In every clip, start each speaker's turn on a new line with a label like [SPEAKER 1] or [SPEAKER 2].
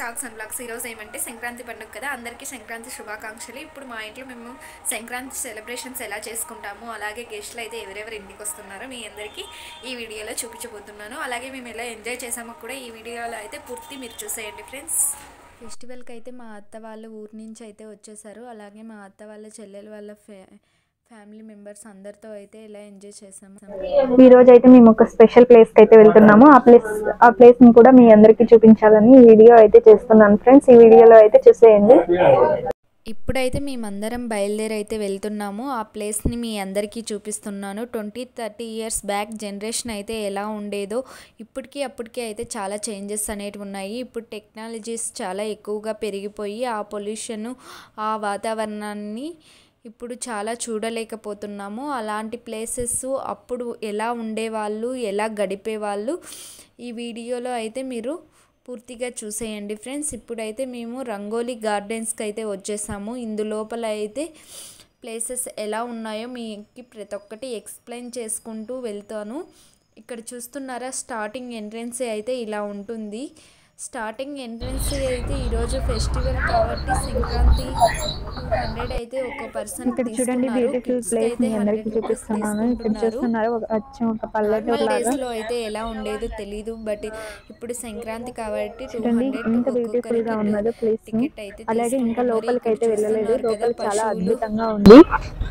[SPEAKER 1] Talks and blogs ఈరోజు ఏమంటే సంక్రాంతి పండుగ కదా అందరికీ సంక్రాంతి శుభాకాంక్షలు ఇప్పుడు మా ఇంట్లో మేము సంక్రాంతి సెలబ్రేషన్స్ ఎలా చేసుకుంటాము అలాగే గెస్ట్లు అయితే ఎవరెవరు ఇంటికి వస్తున్నారో మీ అందరికీ ఈ వీడియోలో చూపించబోతున్నాను అలాగే మేము ఎలా ఎంజాయ్ చేసామో కూడా ఈ వీడియోలో అయితే పూర్తి మీరు చూసేయండి ఫ్రెండ్స్ ఫెస్టివల్కి అయితే మా అత్త వాళ్ళ ఊరి నుంచి అయితే వచ్చేసారు అలాగే మా అత్త వాళ్ళ చెల్లెలు వాళ్ళ ఫ్యా ఫ్యామిలీ మెంబర్స్ అందరితో అయితే ఇలా ఎంజాయ్ చేసాము
[SPEAKER 2] ఈ రోజు అయితే మేము ఒక స్పెషల్ ప్లేస్ కి అయితే వెళ్తున్నాము ఆ ప్లేస్ ఆ ప్లేస్ ని కూడా మీ అందరికి చూపించాలని ఈ వీడియో అయితే చేస్తున్నాను ఫ్రెండ్స్ ఈ వీడియోలో అయితే చూసేయండి
[SPEAKER 1] ఇప్పుడైతే మేమందరం బయలుదేరి అయితే వెళ్తున్నాము ఆ ప్లేస్ని మీ అందరికీ చూపిస్తున్నాను twenty thirty years back generation అయితే ఎలా ఉండేదో ఇప్పటికీ అప్పటికి అయితే చాలా చేంజెస్ అనేటివి ఉన్నాయి ఇప్పుడు టెక్నాలజీస్ చాలా ఎక్కువగా పెరిగిపోయి ఆ పొల్యూషన్ ఆ వాతావరణాన్ని ఇప్పుడు చాలా చూడలేకపోతున్నాము అలాంటి ప్లేసెస్ అప్పుడు ఎలా ఉండేవాళ్ళు ఎలా గడిపేవాళ్ళు ఈ వీడియోలో అయితే మీరు పూర్తిగా చూసేయండి ఫ్రెండ్స్ ఇప్పుడైతే మేము రంగోలీ గార్డెన్స్కి అయితే వచ్చేసాము ఇందులోపల అయితే ప్లేసెస్ ఎలా ఉన్నాయో మీకు ప్రతి ఒక్కటి ఎక్స్ప్లెయిన్ చేసుకుంటూ వెళ్తాను ఇక్కడ చూస్తున్నారా స్టార్టింగ్ ఎంట్రన్స్ అయితే ఇలా ఉంటుంది స్టార్టింగ్ ఎంట్రన్స్ అయితే ఈరోజు ఫెస్టివల్ కాబట్టి సంక్రాంతి టూ హండ్రెడ్ అయితే ఒక పర్సన్
[SPEAKER 2] ఇక్కడ చూడండి బ్యూటిఫుల్ ప్లేస్ మీ అందరికి చూపిస్తున్నాను ఇక్కడ చూస్తున్నారు ఒక వచ్చి ఒక పల్లెటూరు
[SPEAKER 1] నార్మల్
[SPEAKER 2] లాగా
[SPEAKER 1] డేస్ లో అయితే ఎలా ఉండేదో తెలీదు బట్ ఇప్పుడు సంక్రాంతి కాబట్టి టూ
[SPEAKER 2] చూడండి
[SPEAKER 1] హండ్రెడ్
[SPEAKER 2] ఎంత బ్యూటిఫుల్ గా ఉన్నదో ప్లేస్
[SPEAKER 1] టికెట్ అయితే
[SPEAKER 2] అలాగే ఇంకా
[SPEAKER 1] తీసుకుంటున్నారు.
[SPEAKER 2] లోపలికి అయితే
[SPEAKER 1] ఇక్కడ
[SPEAKER 2] వెళ్ళలేదు
[SPEAKER 1] చూస్తున్నారు
[SPEAKER 2] లోపల
[SPEAKER 1] కదా
[SPEAKER 2] చాలా
[SPEAKER 1] పశువులు.
[SPEAKER 2] అద్భుతంగా ఉంది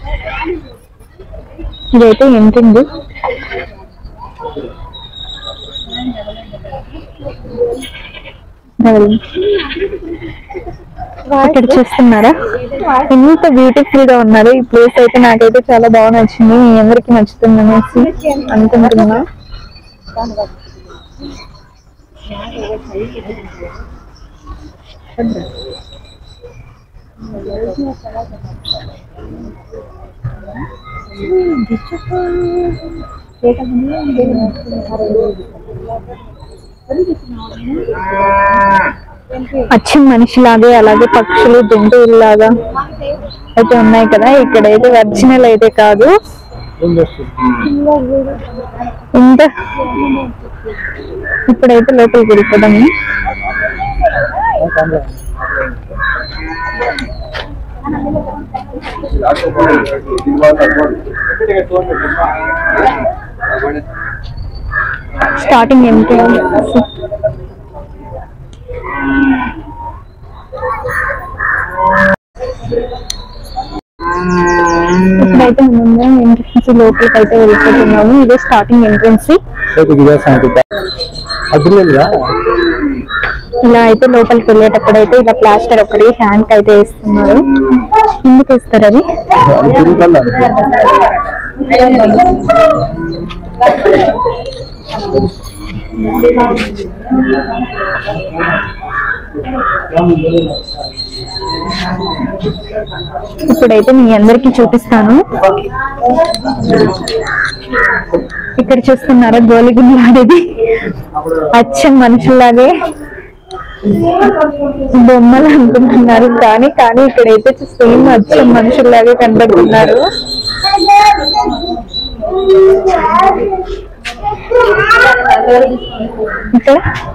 [SPEAKER 2] ఇదైతే ఎంట్రింగ్ ఇక్కడ చూస్తున్నారా ఎంత బ్యూటిఫుల్ గా ఉన్నారు ఈ ప్లేస్ అయితే నాకైతే చాలా బాగా నచ్చింది మీ అందరికి నచ్చుతుంది అనేసి అనుకుంటున్నా అచ్చం మనిషిలాగే అలాగే పక్షులు జంతువుల్లాగా అయితే ఉన్నాయి కదా ఇక్కడైతే ఒరిజినల్ అయితే కాదు ఇంత ఇప్పుడైతే లోపలికి వెళ్ళిపోదాము స్టార్టింగ్ ఏంటి ఇప్పుడైతే మనం ఎంట్రన్స్ లోపలికి అయితే వెళ్ళిపోతున్నాము ఇదే స్టార్టింగ్ ఎంట్రన్స్ ఇలా అయితే లోపలికి వెళ్ళేటప్పుడు అయితే ఇలా ప్లాస్టర్ ఒకటి హ్యాండ్ అయితే వేస్తున్నారు ఎందుకు వేస్తారు అది ఇప్పుడైతే మీ అందరికి చూపిస్తాను ఇక్కడ చూస్తున్నారా గోలిగుండు ఆడేది అచ్చం మనుషుల్లాగే బొమ్మలు అనుకుంటున్నారు కానీ కానీ ఇక్కడైతే సేమ్ అచ్చం మనుషుల్లాగే కనబడుతున్నారు ఇక్కడ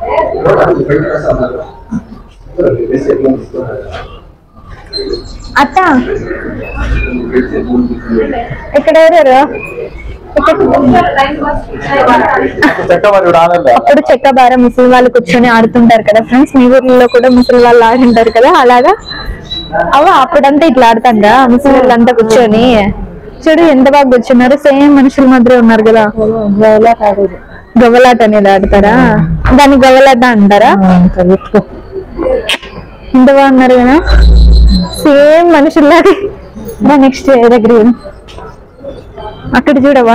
[SPEAKER 2] అత్త ఇక్కడ ఎవరు అప్పుడు చెక్క బార ముసలి వాళ్ళు కూర్చొని ఆడుతుంటారు కదా ఫ్రెండ్స్ మీ ఊర్లో కూడా ముసలి వాళ్ళు ఆడుంటారు కదా అలాగా అవ అప్పుడంతా ఇట్లా ఆడుతాంగా ముసలి వాళ్ళంతా కూర్చొని చూడు ఎంత బాగా కూర్చున్నారు సేమ్ మనుషుల మధ్య ఉన్నారు కదా గవ్వలాట అనేది ఆడతారా దాన్ని గవ్వలాట అంటారా ఇంత బాగున్నారు కదా సేమ్ మనుషుల్లాగే నెక్స్ట్ దగ్గర అక్కడ చూడవా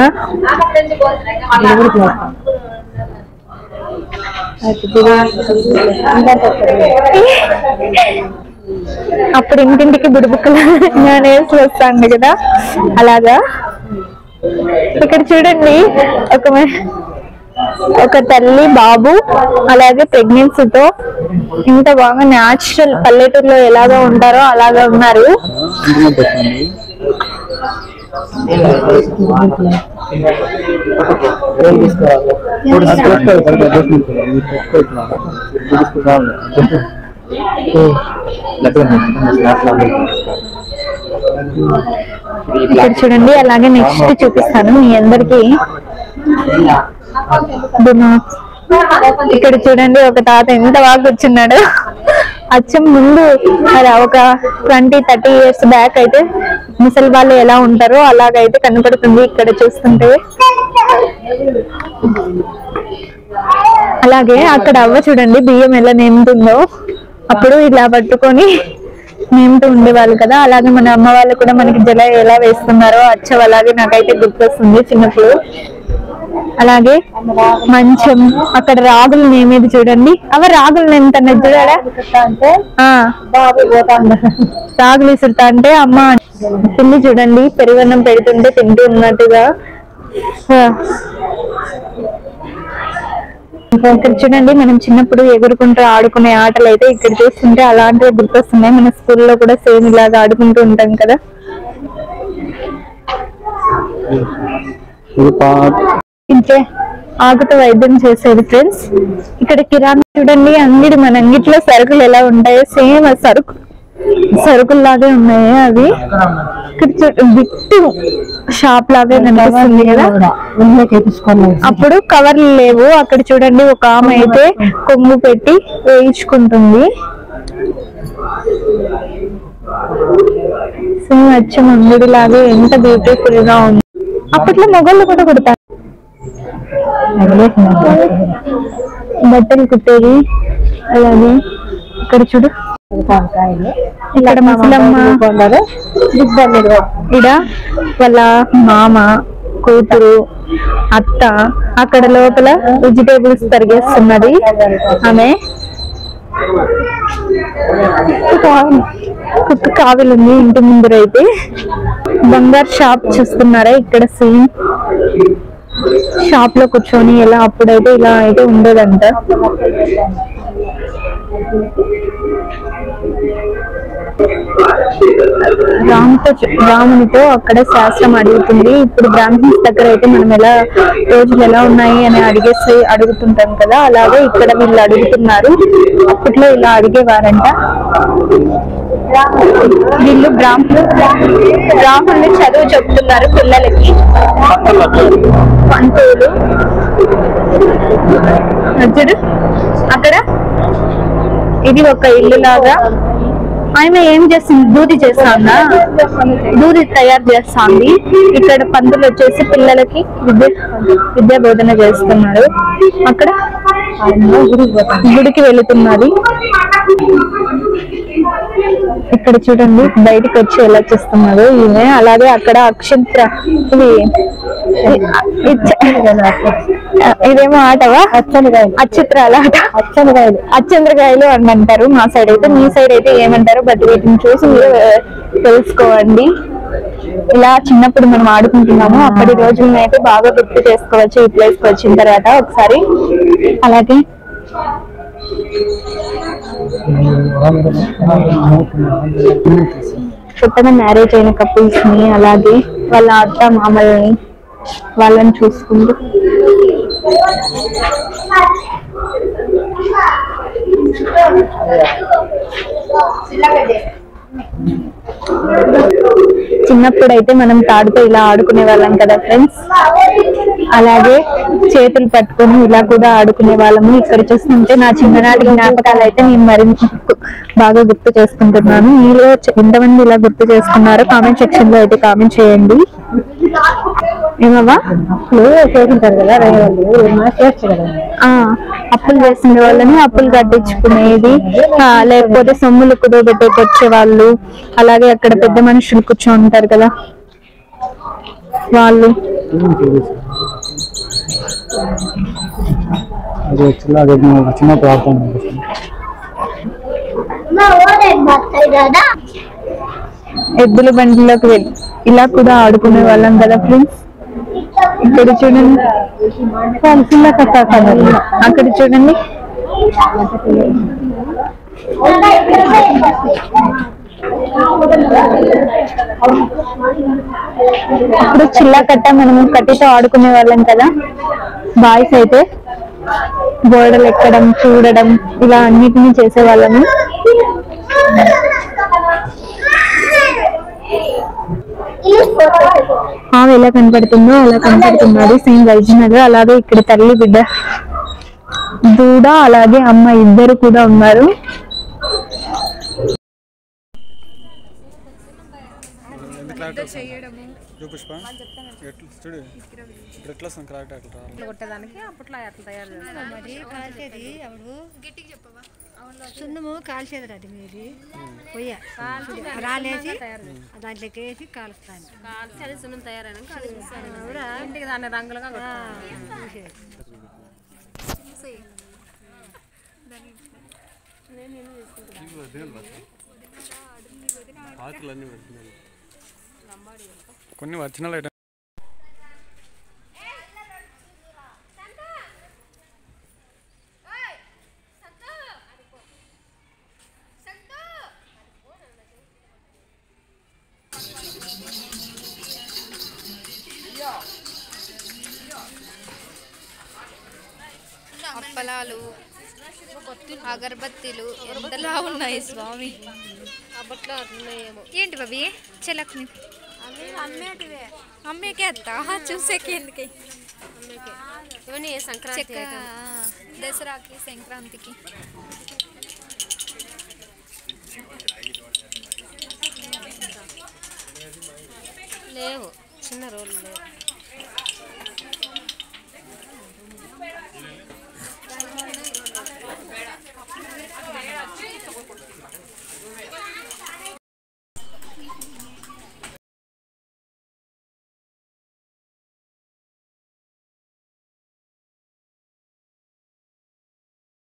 [SPEAKER 2] అప్పుడు ఇంటింటికి బుడిబుక్కలు నేనేసి వస్తాను కదా అలాగా ఇక్కడ చూడండి ఒక మ- ఒక తల్లి బాబు అలాగే ప్రెగ్నెన్సీతో ఇంత బాగా న్యాచురల్ పల్లెటూరులో ఎలాగా ఉంటారో అలాగా ఉన్నారు ఇక్కడ చూడండి అలాగే నెక్స్ట్ చూపిస్తాను మీ అందరికి ఇక్కడ చూడండి ఒక తాత ఎంత బాగా కూర్చున్నాడు అచ్చం ముందు మరి ఒక ట్వంటీ థర్టీ ఇయర్స్ బ్యాక్ అయితే ముసలి వాళ్ళు ఎలా ఉంటారో అలాగైతే కనపడుతుంది ఇక్కడ చూస్తుంటే అలాగే అక్కడ అవ్వ చూడండి బియ్యం ఎలా నేముతుందో అప్పుడు ఇలా పట్టుకొని నేముతూ ఉండేవాళ్ళు కదా అలాగే మన అమ్మ వాళ్ళు కూడా మనకి జల ఎలా వేస్తున్నారో అచ్చం అలాగే నాకైతే గుర్తొస్తుంది చిన్నప్పుడు అలాగే మంచం అక్కడ రాగులు నేమేది చూడండి అవ రాగులు నేముతున్నది చూడారా ఆ, రాగులు ఇసురుతా అంటే అమ్మ పిల్లి చూడండి పెరుగన్నం పెడుతుంటే తింటూ ఉన్నట్టుగా ఆ. ఇక్కడ చూడండి మనం చిన్నప్పుడు ఎగురుకుంటూ ఆడుకునే ఆటలు అయితే ఇక్కడ చూస్తుంటే అలాంటివి గుర్తొస్తున్నాయి మన స్కూల్లో కూడా సేమ్ ఇలాగా ఆడుకుంటూ ఉంటాం కదా ఇంకే ఆకుతో వైద్యం చేసేది ఫ్రెండ్స్ ఇక్కడ కిరాణా చూడండి అంగిడి మన అంగిట్లో సరుకులు ఎలా ఉంటాయో సేమ్ ఆ సరుకు సరుకుల్లాగే ఉన్నాయి అవి ఇక్కడ చూ- బిట్టు షాప్ లాగే కనిపిస్తుంది కదా అప్పుడు కవర్లు లేవు అక్కడ చూడండి ఒక ఆమె అయితే కొంగు పెట్టి వేయించుకుంటుంది సేమ్ వచ్చి మంగుడి లాగే ఎంత బ్యూటిఫుల్ గా ఉంది అప్పట్లో మొగళ్ళు కూడా కుడతారు బట్టలు కుట్టేది అలాగే ఇక్కడ చూడు ఇక్కడ ముసలమ్మ ఇడ వాళ్ళ మామ కూతురు అత్త అక్కడ లోపల వెజిటేబుల్స్ తరిగేస్తున్నది ఆమె కుక్క కావిలు ఉంది ఇంటి ముందర అయితే బంగారు షాప్ చూస్తున్నారా ఇక్కడ సీన్ షాప్ లో కూర్చొని ఎలా అప్పుడైతే ఇలా అయితే ఉండేదంట రాముతో చు- రామునితో అక్కడ శాస్త్రం అడుగుతుంది ఇప్పుడు బ్రాహ్మణ్స్ దగ్గర అయితే మనం ఎలా రోజులు ఎలా ఉన్నాయి అని అడిగేసి అడుగుతుంటాం కదా అలాగే ఇక్కడ వీళ్ళు అడుగుతున్నారు అప్పట్లో ఇలా అడిగేవారంట వీళ్ళు బ్రాహ్మణులు బ్రాహ్మణులు చదువు చెప్తున్నారు పిల్లలకి పంతులు చూడు అక్కడ ఇది ఒక ఇల్లు లాగా ఆమె ఏం చేస్తుంది దూది చేస్తాందా దూది తయారు చేస్తాంది ఇక్కడ పంతులు వచ్చేసి పిల్లలకి విద్య విద్యా బోధన చేస్తున్నారు అక్కడ గుడికి వెళుతున్నది ఇక్కడ చూడండి బయటికి వచ్చి ఎలా చేస్తున్నారు ఈమె అలాగే అక్కడ అక్షంత్ర ఇది ఇచ్చ- ఇదేమో ఆటవా అచ్చత్రాల ఆట అచ్చంద్రకాయలు అచ్చంద్రకాయలు అని అంటారు మా సైడ్ అయితే మీ సైడ్ అయితే ఏమంటారు బట్ వీటిని చూసి మీరు ఆ, తెలుసుకోవండి ఇలా చిన్నప్పుడు మనం ఆడుకుంటున్నాము అప్పటి రోజులను అయితే బాగా గుర్తు చేసుకోవచ్చు ఈ ప్లేస్ కి వచ్చిన తర్వాత ఒకసారి అలాగే కొత్తగా మ్యారేజ్ అయిన కపుల్స్ ని అలాగే వాళ్ళ అత్త మామల్ని వాళ్ళని చూసుకుంటూ చిన్నప్పుడు అయితే మనం తాడుతో ఇలా ఆడుకునే వాళ్ళం కదా ఫ్రెండ్స్ అలాగే చేతులు పట్టుకొని ఇలా కూడా ఆడుకునే వాళ్ళము ఇక్కడ చూస్తుంటే నా చిన్ననాటి జ్ఞాపకాలు అయితే నేను మరి బాగా గుర్తు చేసుకుంటున్నాను మీలో చ- ఎంతమంది ఇలా గుర్తు చేసుకున్నారో కామెంట్ సెక్షన్ లో అయితే కామెంట్ చేయండి ఏమవ్వా చేసింటారు కదా ఆ అప్పులు చేసిన వాళ్ళని అప్పులు కట్టించుకునేది ఆ, లేకపోతే సొమ్ములు కుదోబెట్టేకి వచ్చే వాళ్ళు అలాగే అక్కడ పెద్ద మనుషులు కూర్చొని ఉంటారు కదా వాళ్ళు
[SPEAKER 3] అది చిన్న అది ఒక చిన్న ప్రాబ్లం
[SPEAKER 2] ఎద్దుల బండిలోకి వెళ్ళి ఇలా కూడా ఆడుకునే వాళ్ళం కదా ఫ్రెండ్స్ ఇక్కడ చూడండి అక్కడ చూడండి ఇప్పుడు చిల్లా కట్ట మనము కట్టితో ఆడుకునే వాళ్ళం కదా బాయ్స్ అయితే గోడలు ఎక్కడం చూడడం ఇలా అన్నిటినీ చేసేవాళ్ళము ఆమె ఎలా కనపడుతుందో అలా కనపడుతున్నాడు సేమ్ ఒరిజినల్ అలాగే ఇక్కడ తల్లి బిడ్డ దూడ అలాగే అమ్మ ఇద్దరు కూడా ఉన్నారు
[SPEAKER 3] చూపుష్ప ఎట్లా చూడు ఇప్పుడు ఎట్లా వస్తుంది కరెక్ట్ అట్లా రావాలి
[SPEAKER 4] కొట్టేదానికి అప్పట్లో అట్లా తయారు చేస్తారు
[SPEAKER 5] మరి కాల్చేది అప్పుడు సున్నము కాల్చేది అది మీది పొయ్య రాలేసి దాంట్లోకి వేసి కాలుస్తాను
[SPEAKER 4] కాల్చి అది సున్నం తయారైనాక అది కూడా ఇంటికి దాన్ని రంగులుగా కొట్టుకోవాలి.
[SPEAKER 3] కొన్ని ఒరిజినల్ ఐటమ్
[SPEAKER 1] అప్పలాలు అగరబత్తీలు ఎంతలా ఉన్నాయి స్వామి
[SPEAKER 4] అప్పట్లో అట్లున్నాయేమో
[SPEAKER 1] ఏంటి బాబీ చెలక్ని
[SPEAKER 4] అమ్మేటివే
[SPEAKER 1] అమ్మేకే అత్త చూసేకి ఎందుకే
[SPEAKER 4] అమ్మేకే ఇవన్నీ ఏ సంక్రాంతి
[SPEAKER 1] చెక్క
[SPEAKER 4] ఐటమ్.
[SPEAKER 1] దసరాకి సంక్రాంతికి
[SPEAKER 4] లేవు చిన్న రోళ్ళు లేవు